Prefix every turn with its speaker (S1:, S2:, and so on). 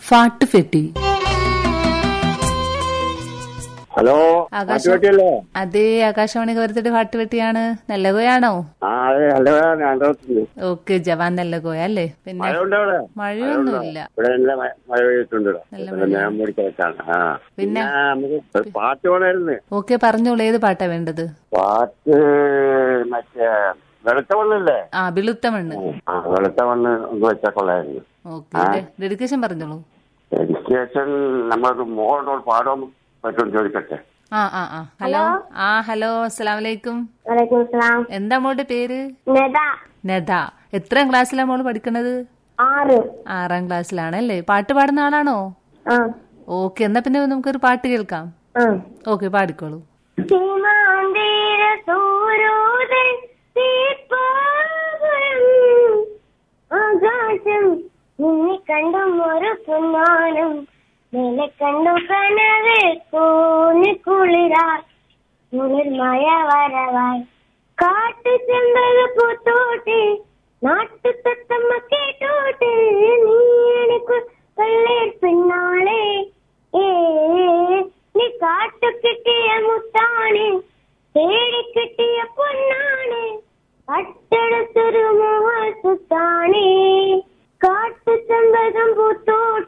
S1: ഫാട്ടുഫെട്ടി
S2: hello
S1: ആകാശം.
S2: മാറ്റുപറ്റിയല്ലേ
S1: അതെ ആകാശവാണി കവരത്തിട്ട് ഫാട്ടുപെട്ടിയാണ് നല്ലകോയാണോ
S2: ആ അതെ ഹലോ ഞാൻ ഡോക്ടർ
S1: ഓക്കെ ജവാൻ നല്ലകോയ അല്ലേ പിന്നെ
S2: മഴ ഉണ്ടോ അവിടെ
S1: മഴയൊന്നുമില്ല
S2: ഇവിടെ നല്ല മ- മഴ പെയ്തിട്ടുണ്ട് ഇവിടെ.
S1: നല്ല
S2: ഇവിടെ ഞാൻ മൂടി കിടക്കാണ് ആ
S1: പിന്നെ?
S2: നമുക്ക് ഒരു പാട്ട് വേണമായിരുന്നു
S1: ഓക്കെ പറഞ്ഞോളൂ ഏത് പാട്ടാ വേണ്ടത്
S2: പാട്ട് മറ്റേ വെളുത്ത മണ്ണില്ലേ
S1: ആ വെളുത്ത മണ്ണ്
S2: ആ വെളുത്ത മണ്ണ് ഒന്ന് വെച്ചാൽ കൊള്ളായിരുന്നു
S1: ഓക്കെ ഡെഡിക്കേഷൻ പറഞ്ഞോളൂ
S2: എഡ്യൂക്കേഷൻ നമ്മളൊരു മോളോട് പാടാൻ പറ്റുമെന്ന് ചോദിക്കട്ടെ
S1: ആ ആ ആ ഹലോ ആ ഹലോ അസ്സലാം വലൈക്കും
S3: വലൈക്കും സ്ലാം
S1: എന്താ മോളുടെ പേര്
S3: നദ
S1: നദ എത്രാം ക്ലാസ്സിലാ മോള് പഠിക്കണത്
S3: ആറ്
S1: ആറാം ക്ലാസ്സിലാണല്ലേ പാട്ട് പാടുന്ന ആളാണോ
S3: ആ
S1: ഓക്കെ എന്നാ പിന്നെ നമുക്കൊരു പാട്ട് കേൾക്കാം
S3: ആ
S1: ഓക്കെ പാടിക്കോളൂ
S3: സീമാന്തീര സൂര്യോദയ ദീപാവനം ആകാശം നിന്നെ കണ്ടും ഒരു പൊന്നാനം നിന്നെ കണ്ടു കനവ് കൂനി കുളിരാർ കുളിർമയ വരവായി കാട്ടു ചെമ്പക പൂത്തോട്ടെ നാട്ടു തത്തമ്മ കേട്ടോട്ടെ നീ എനിക്ക് കള്ളേർ പിന്നാളെ ഏ നീ കാട്ടു കിട്ടിയ മുത്താണ് തേടി കിട്ടിയ പൊന്നാണ് കട്ടെടുത്തൊരു മുഖത്താണ് കാട്ടു ചെമ്പകം പൂത്തോട്ടെ